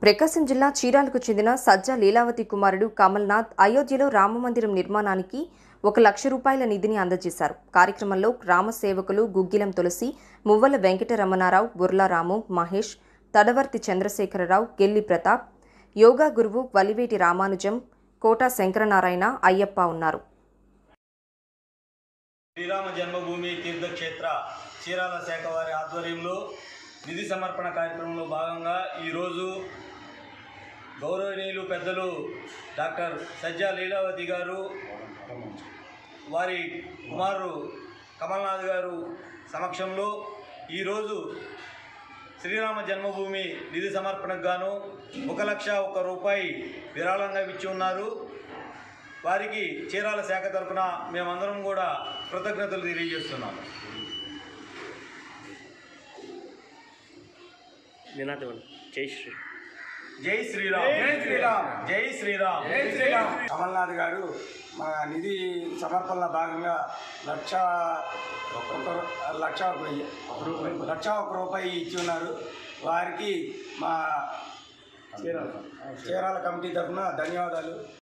ప్రకాశం జిల్లా చీరాలకు చెందిన సజ్జా లీలావతి కుమారుడు కమల్నాథ్ అయోధ్యలో రామమందిరం నిర్మాణానికి ఒక లక్ష రూపాయల నిధిని అందజేశారు కార్యక్రమంలో గ్రామ సేవకులు గుగ్గిలం తులసి మువ్వల వెంకటరమణారావు బుర్లారాము మహేష్ తడవర్తి చంద్రశేఖరరావు గెల్లి ప్రతాప్ యోగా గురువు వలివేటి రామానుజం కోటా శంకరనారాయణ అయ్యప్ప ఉన్నారు శ్రీరామ జన్మభూమి తీర్థక్షేత్ర చీరాల శాఖ వారి ఆధ్వర్యంలో నిధి సమర్పణ కార్యక్రమంలో భాగంగా ఈరోజు గౌరవనీయులు పెద్దలు డాక్టర్ సజ్జా లీలావతి గారు వారి కుమారు కమల్నాథ్ గారు సమక్షంలో ఈరోజు శ్రీరామ జన్మభూమి నిధి సమర్పణకు గాను ఒక లక్ష ఒక రూపాయి విరాళంగా ఇచ్చి ఉన్నారు వారికి చీరాల శాఖ తరపున మేమందరం కూడా కృతజ్ఞతలు తెలియజేస్తున్నాము నినాదం జై శ్రీ జై శ్రీరామ్ జై శ్రీరామ్ జై శ్రీరామ్ జై శ్రీరామ్ కమల్నాథ్ గారు మా నిధి సమర్పణలో భాగంగా లక్ష ఒక లక్ష ఒక వెయ్యి. లక్ష ఒక రూపాయి ఇచ్చి ఉన్నారు వారికి మా చీరాల కమిటీ తరఫున ధన్యవాదాలు